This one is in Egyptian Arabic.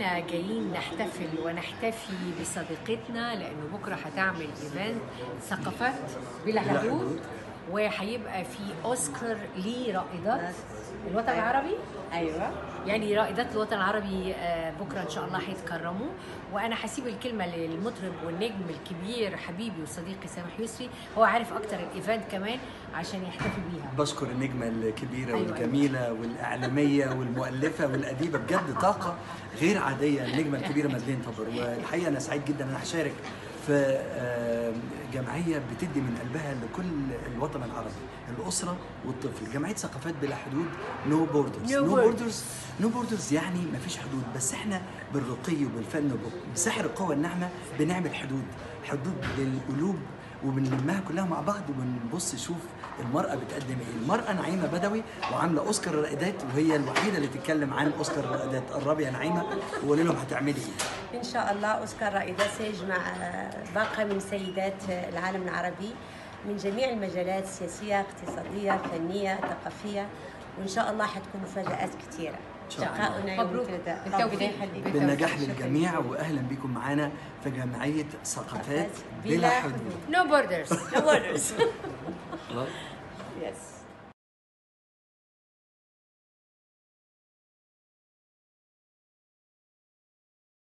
احنا جايين نحتفل ونحتفي بصديقتنا لانه بكره هتعمل ايفنت ثقافات بلا بلا حدود حدود. وهيبقى في اوسكار لرائدات الوطن أيوة. العربي ايوه يعني رائدات الوطن العربي آه، بكره ان شاء الله هيتكرموا وانا هسيب الكلمه للمطرب والنجم الكبير حبيبي وصديقي سامح يسري هو عارف اكتر الايفنت كمان عشان يحتفي بيها بشكر النجمة الكبيرة أيوة. والجميلة والإعلامية والمؤلفة والأديبة بجد طاقة غير عادية النجمة الكبيرة مدلين طبر والحقيقة أنا سعيد جدا أنا هشارك في آه، جمعية بتدي من قلبها لكل الوطن العربي الأسرة والطفل جمعية ثقافات بلا حدود نو بوردرز No نو borders. بوردرز نو بوردرز يعني مفيش حدود بس احنا بالرقي وبالفن وبسحر القوة الناعمة بنعمل حدود حدود للقلوب وبنلمها كلها مع بعض وبنبص نشوف المرأة بتقدم ايه المرأة نعيمة بدوي وعاملة اوسكار الرائدات وهي الوحيدة اللي تتكلم عن اوسكار الرائدات قربي يا نعيمة وقولي لهم هتعملي ايه ان شاء الله اوسكار رائده سيجمع باقه من سيدات العالم العربي من جميع المجالات السياسيه اقتصاديه فنيه ثقافيه وان شاء الله حتكون مفاجات كثيره شاء الله. شقاؤنا يوم مبروك. الثلاثاء بالتوفيق. ربنا يخليك بالتوفيق. بالنجاح شكراً. للجميع واهلا بكم معانا في جمعية ثقافات بلا بلا حدود. حدود نو بوردرز No borders. خلاص yes